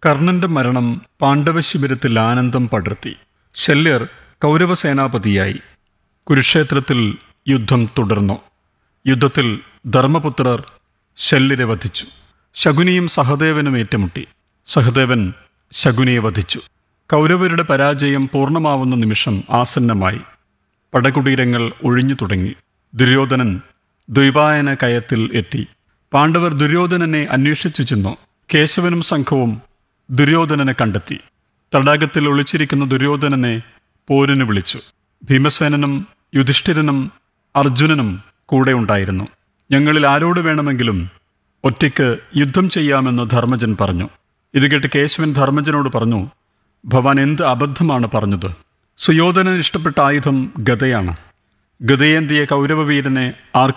കർണന്റെ മരണം പാണ്ഡവശിബിരത്തിൽ ആനന്ദം പടർത്തി ശല്യർ കൗരവസേനാപതിയായി കുരുക്ഷേത്രത്തിൽ യുദ്ധം തുടർന്നു യുദ്ധത്തിൽ ധർമ്മപുത്രർ ശല്യരെ വധിച്ചു ശകുനിയും സഹദേവനും ഏറ്റുമുട്ടി സഹദേവൻ ശകുനിയെ വധിച്ചു കൗരവരുടെ പരാജയം പൂർണ്ണമാവുന്ന നിമിഷം ആസന്നമായി പടകുടീരങ്ങൾ ഒഴിഞ്ഞു തുടങ്ങി ദുര്യോധനൻ ദ്വൈപായന കയത്തിൽ എത്തി പാണ്ഡവർ ദുര്യോധനനെ അന്വേഷിച്ചു ചെന്നു കേശവനും സംഘവും ദുര്യോധനനെ കണ്ടെത്തി തടാകത്തിൽ ഒളിച്ചിരിക്കുന്ന ദുര്യോധനനെ പോരിന് വിളിച്ചു ഭീമസേനനും യുധിഷ്ഠിരനും അർജുനനും കൂടെ ഉണ്ടായിരുന്നു ഞങ്ങളിൽ ആരോട് വേണമെങ്കിലും ഒറ്റയ്ക്ക് യുദ്ധം ചെയ്യാമെന്ന് ധർമ്മജൻ പറഞ്ഞു ഇത് കേട്ട് കേശവൻ ധർമ്മജനോട് പറഞ്ഞു ഭവാൻ എന്ത് അബദ്ധമാണ് പറഞ്ഞത് സുയോധനന് ഇഷ്ടപ്പെട്ട ആയുധം ഗതയാണ് ഗതയേന്തിയ കൗരവവീരനെ ആർ